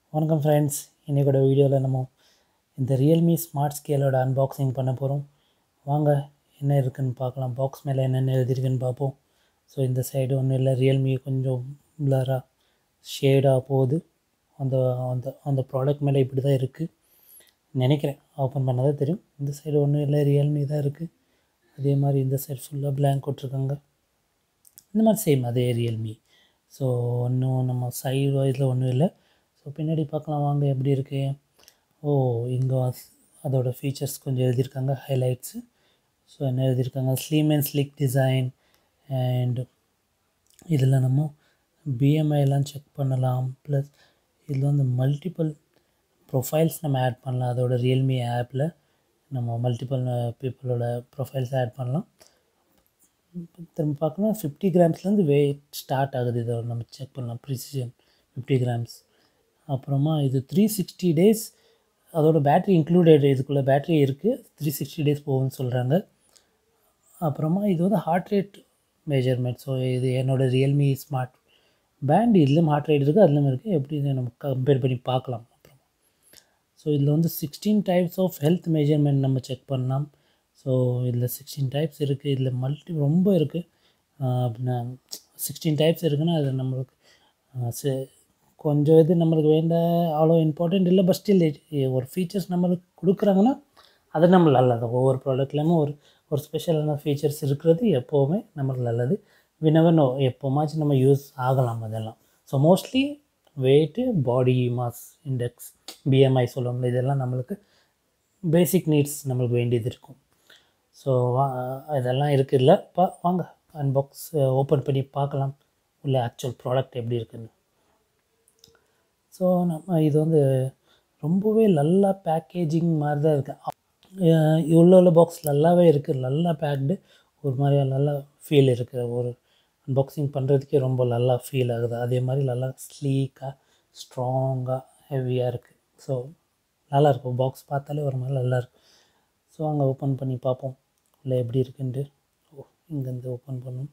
வணக்கம் ஃப்ரெண்ட்ஸ் இன்றைக்கோட வீடியோவில் நம்ம இந்த ரியல்மி ஸ்மார்ட் ஸ்கேலோட அன்பாக்சிங் பண்ண போகிறோம் வாங்க என்ன இருக்குன்னு பார்க்கலாம் பாக்ஸ் மேலே என்னென்ன எழுதியிருக்குன்னு பார்ப்போம் ஸோ இந்த சைடு ஒன்றும் இல்லை ரியல்மி கொஞ்சம் பிளராக ஷேடாக போகுது அந்த அந்த அந்த ப்ராடக்ட் மேலே இப்படி தான் இருக்குது நினைக்கிறேன் ஓப்பன் பண்ணால் தான் தெரியும் இந்த சைடு ஒன்றும் இல்லை ரியல்மி தான் இருக்குது அதே மாதிரி இந்த சைடு ஃபுல்லாக blank விட்ருக்காங்க இந்த மாதிரி சேம் அதே ரியல்மி ஸோ ஒன்றும் நம்ம சைடு வைஸில் ஒன்றும் இல்லை ஸோ பின்னாடி பார்க்கலாம் வாங்க எப்படி இருக்கு ஓ இங்கே அதோட ஃபீச்சர்ஸ் கொஞ்சம் எழுதியிருக்காங்க ஹைலைட்ஸு ஸோ என்ன எழுதியிருக்காங்க slim and slick design and இதில் நம்ம BMI எல்லாம் செக் பண்ணலாம் ப்ளஸ் இதில் வந்து மல்டிபிள் ப்ரொஃபைல்ஸ் நம்ம ஆட் பண்ணலாம் அதோட ரியல்மி ஆப்பில் நம்ம மல்டிபிள் பீப்புளோட ப்ரொஃபைல்ஸ் ஆட் பண்ணலாம் திரும்ப பார்க்கணும் ஃபிஃப்டி கிராம்ஸ்லேருந்து வெயிட் ஸ்டார்ட் ஆகுது இதை நம்ம செக் பண்ணலாம் ப்ரிசிஷன் ஃபிஃப்டி கிராம்ஸ் அப்புறமா இது த்ரீ சிக்ஸ்டி டேஸ் அதோட பேட்ரி இன்க்ளூடட் இதுக்குள்ளே பேட்ரி இருக்குது த்ரீ சிக்ஸ்டி டேஸ் போகும்னு சொல்கிறாங்க அப்புறமா இது வந்து ஹார்ட் ரேட் மெஜர்மெண்ட் ஸோ இது என்னோட ரியல்மி ஸ்மார்ட் பேண்ட் இதுலேயும் ஹார்ட் ரேட் இருக்குது அதுலேயும் இருக்குது எப்படி இதை நம்ம கம்பேர் பண்ணி பார்க்கலாம் அப்புறம் ஸோ இதில் வந்து sixteen types of health measurement நம்ம செக் பண்ணலாம் ஸோ இதில் சிக்ஸ்டீன் டைப்ஸ் இருக்குது இதில் மல்டி ரொம்ப இருக்குது அப்படின்னா சிக்ஸ்டீன் டைப்ஸ் இருக்குன்னா அது நம்மளுக்கு ஆஹ் சே- கொஞ்சம் இது நம்மளுக்கு வேண்ட அவ்வளோ இம்பார்ட்டண்ட் இல்லை பட் ஸ்டில் ஒரு ஃபீச்சர்ஸ் நம்மளுக்கு கொடுக்குறாங்கன்னா அது நம்ம நல்லது ஒவ்வொரு ப்ராடக்ட்லேயுமே ஒரு ஒரு ஸ்பெஷலான ஃபீச்சர்ஸ் இருக்கிறது எப்போவுமே நம்மளுக்கு நல்லது வினவர் நோ எப்போமாச்சும் நம்ம யூஸ் ஆகலாம் அதெல்லாம் so mostly weight body mass index BMI சொல்லுவோம்ல இதெல்லாம் நம்மளுக்கு பேசிக் நீட்ஸ் நம்மளுக்கு வேண்டியது இருக்கும் ஸோ வா இதெல்லாம் இருக்குல்ல பா வாங்க அன்பாக்ஸ் ஓப்பன் பண்ணி பார்க்கலாம் உள்ள ஆக்சுவல் ப்ராடக்ட் எப்படி இருக்குன்னு ஸோ நம்ம இது வந்து ரொம்பவே நல்லா பேக்கேஜிங் மாதிரி தான் இருக்குது உள்ள உள்ள பாக்ஸ் நல்லாவே இருக்குது நல்லா பேக்டு ஒரு மாதிரி நல்லா ஃபீல் இருக்குது ஒரு அன்பாக்சிங் பண்ணுறதுக்கே ரொம்ப நல்லா ஃபீல் ஆகுது அதே மாதிரி நல்லா ஸ்லீக்காக ஸ்ட்ராங்காக ஹெவியாக இருக்குது ஸோ நல்லா இருக்கும் பாக்ஸ் பார்த்தாலே ஒரு மாதிரி நல்லா இருக்கும் ஸோ அங்கே ஓப்பன் பண்ணி பார்ப்போம் உள்ள எப்படி இருக்குன்ட்டு ஓ இங்கேருந்து ஓப்பன் பண்ணணும்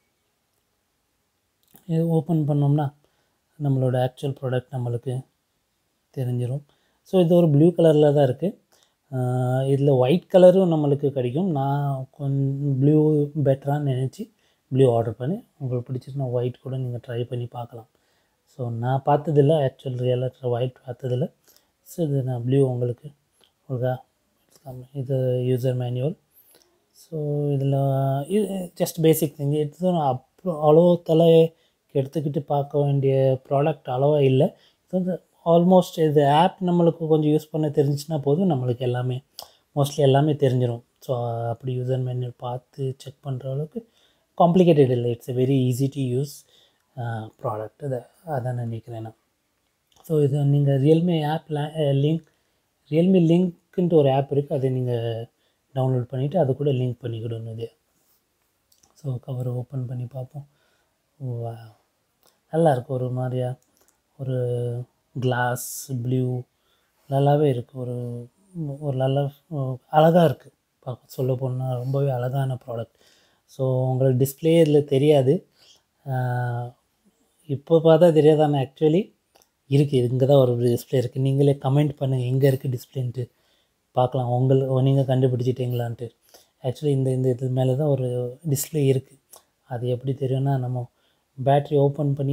இது ஓப்பன் பண்ணோம்னா நம்மளோட ஆக்சுவல் ப்ராடக்ட் நம்மளுக்கு தெரிஞ்சிடும் ஸோ இது ஒரு ப்ளூ கலரில் தான் இருக்குது இதில் ஒயிட் கலரும் நம்மளுக்கு கிடைக்கும் நான் கொஞ்சம் ப்ளூ பெட்டரான்னு நினச்சி ப்ளூ ஆர்டர் பண்ணி உங்களுக்கு பிடிச்சிருந்தா ஒயிட் கூட நீங்கள் ட்ரை பண்ணி பார்க்கலாம் ஸோ நான் பார்த்ததில்ல ஆக்சுவல் ரியலாக ஒயிட் பார்த்ததில்ல ஸோ இது நான் ப்ளூ உங்களுக்கு உங்களுக்கு இது யூசர் மேனுவல் ஸோ இதில் இது ஜஸ்ட் பேசிக் திங் இது அப்புறம் அவ்வளோ தலை எடுத்துக்கிட்டு பார்க்க வேண்டிய ப்ராடக்ட் அளவா இல்லை இது வந்து ஆல்மோஸ்ட் இது ஆப் நம்மளுக்கு கொஞ்சம் யூஸ் பண்ண தெரிஞ்சுச்சுன்னா போதும் நம்மளுக்கு எல்லாமே மோஸ்ட்லி எல்லாமே தெரிஞ்சிடும் ஸோ அப்படி யூசர் மேனுவல் பார்த்து செக் பண்ணுற அளவுக்கு காம்ப்ளிகேட்டட் இல்லை it's a very easy to use product அதை அதான் நினைக்கிறேன் நான் ஸோ இது நீங்கள் ரியல்மி ஆப் லிங்க் ரியல்மி லிங்க்குன்ட்டு ஒரு ஆப் இருக்குது அதை நீங்கள் டவுன்லோட் பண்ணிவிட்டு அது கூட லிங்க் பண்ணிக்கிடணும் இது ஸோ கவர் ஓப்பன் பண்ணி பார்ப்போம் Wow. நல்லா இருக்கு ஒரு மாதிரியா ஒரு கிளாஸ் ப்ளூ நல்லாவே இருக்குது ஒரு ஒரு நல்ல அழகாக இருக்குது பார்க்க சொல்ல போனால் ரொம்பவே அழகான ப்ராடக்ட் ஸோ உங்களுக்கு டிஸ்பிளே இதில் தெரியாது ஆஹ் இப்போ பார்த்தா தெரியாது ஆனால் ஆக்சுவலி இருக்குது இங்கே தான் ஒரு டிஸ்பிளே இருக்குது நீங்களே கமெண்ட் பண்ணுங்கள் எங்கே இருக்குது டிஸ்பிளேன்ட்டு பார்க்கலாம் உங்கள் நீங்கள் கண்டுபிடிச்சிட்டிங்களான்ட்டு ஆக்சுவலி இந்த இந்த இது மேலே தான் ஒரு டிஸ்பிளே இருக்குது அது எப்படி தெரியும்னா நம்ம பேட்ரி ஓப்பன் பண்ணி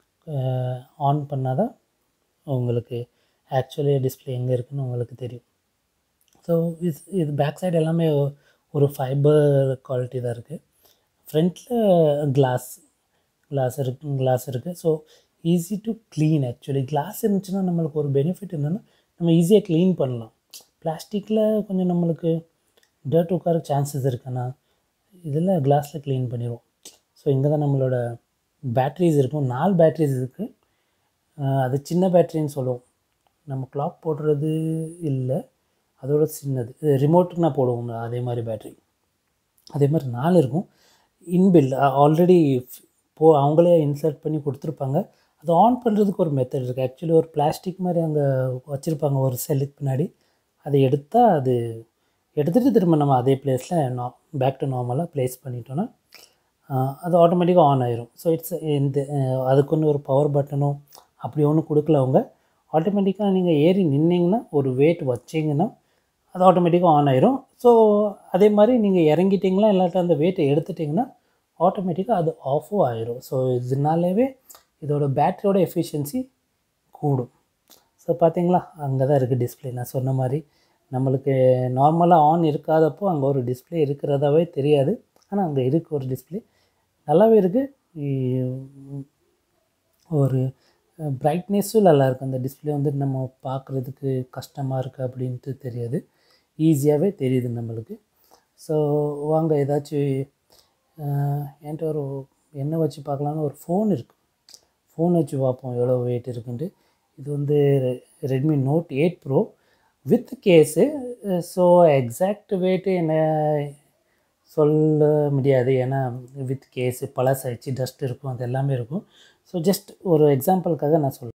ஆன் பண்ணால் தான் உங்களுக்கு ஆக்சுவலி டிஸ்பிளே எங்கே இருக்குன்னு உங்களுக்கு தெரியும் ஸோ இது இது பேக் சைடு எல்லாமே ஒரு ஃபைபர் குவாலிட்டி தான் இருக்குது ஃப்ரண்ட்டில் கிளாஸ் கிளாஸ் இருக்கு கிளாஸ் இருக்குது so easy to clean actually glass இருந்துச்சுன்னா நம்மளுக்கு ஒரு பெனிஃபிட் என்னென்னா நம்ம ஈஸியாக க்ளீன் பண்ணலாம் பிளாஸ்டிக்கில் கொஞ்சம் நம்மளுக்கு டர்ட் உட்கார சான்சஸ் இருக்குன்னா இதில் கிளாஸில் க்ளீன் பண்ணிடுவோம் ஸோ இங்கே தான் நம்மளோட பேட்ரிஸ் இருக்கும் நாலு பேட்ரிஸ் இருக்குது அது சின்ன பேட்டரின்னு சொல்லுவோம் நம்ம கிளாக் போடுறது இல்லை அதோட சின்னது ரிமோட்டுக்கு நான் போடுவோம் அதே மாதிரி பேட்ரி அதே மாதிரி நாலு இருக்கும் இன்பில் ஆல்ரெடி போ அவங்களே இன்சர்ட் பண்ணி கொடுத்துருப்பாங்க அது ஆன் பண்ணுறதுக்கு ஒரு மெத்தட் இருக்குது ஆக்சுவலி ஒரு பிளாஸ்டிக் மாதிரி அங்கே வச்சுருப்பாங்க ஒரு செல்லுக்கு பின்னாடி அதை எடுத்தால் அது எடுத்துகிட்டு திரும்ப நம்ம அதே பிளேஸில் நா பேக் டு நார்மலாக ப்ளேஸ் பண்ணிட்டோன்னா ஆஹ் அது ஆட்டோமேட்டிக்காக ஆன் ஆயிரும் ஸோ இட்ஸ் இந்த அஹ் அதுக்குன்னு ஒரு பவர் பட்டனோ அப்படி ஒன்றும் கொடுக்கல அவங்க ஆட்டோமேட்டிக்காக நீங்கள் ஏறி நின்னீங்கன்னா ஒரு வெயிட் வச்சிங்கன்னா அது ஆட்டோமேட்டிக்காக ஆன் ஆயிரும் ஸோ அதே மாதிரி நீங்கள் இறங்கிட்டிங்களா இல்லாட்டா அந்த வெயிட்டை எடுத்துட்டிங்கன்னா ஆட்டோமேட்டிக்காக அது ஆஃபும் ஆயிரும் ஸோ இதனாலவே இதோட பேட்டரியோட எஃபிஷியன்சி கூடும் ஸோ பார்த்தீங்களா அங்கே தான் இருக்குது டிஸ்பிளே நான் சொன்ன மாதிரி நம்மளுக்கு நார்மலாக ஆன் இருக்காதப்போ அங்கே ஒரு டிஸ்பிளே இருக்கிறதாவே தெரியாது ஆனால் அங்கே இருக்குது ஒரு டிஸ்பிளே நல்லாவே இருக்குது ஒரு பிரைட்னஸும் நல்லா இருக்குது அந்த டிஸ்பிளே வந்து நம்ம பார்க்குறதுக்கு கஷ்டமாக இருக்குது அப்படின்ட்டு தெரியாது ஈஸியாகவே தெரியுது நம்மளுக்கு ஸோ வாங்க ஏதாச்சும் என்கிட்ட ஒரு என்ன வச்சு பார்க்கலான்னு ஒரு ஃபோன் இருக்குது ஃபோன் வச்சு பார்ப்போம் எவ்வளோ வெயிட் இருக்குன்ட்டு இது வந்து Redmi note eight pro with case so exact weight என்ன சொல்ல முடியாது ஏன்னா வித் கேஸு பழசாயிடுச்சு டஸ்ட் இருக்கும் அது எல்லாமே இருக்கும் ஸோ ஜஸ்ட் ஒரு எக்ஸாம்பிளுக்காக நான் சொல்கிறேன்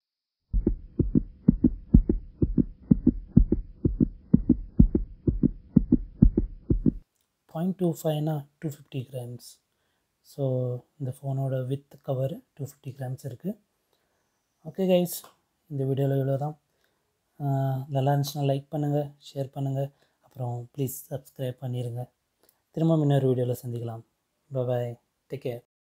பாயிண்ட் டூ ஃபைவ்னா டூ ஃபிஃப்டி கிராம்ஸ் ஸோ இந்த ஃபோனோட with cover two fifty grams இருக்குது ஓகே கைஸ் இந்த வீடியோவில் இவ்வளோ தான் நல்லா இருந்துச்சுன்னா லைக் பண்ணுங்கள் ஷேர் பண்ணுங்கள் அப்புறம் ப்ளீஸ் சப்ஸ்கிரைப் பண்ணிடுங்க திரும்ப இன்னொரு வீடியோவில் சந்திக்கலாம் பாய் டேக் கேர்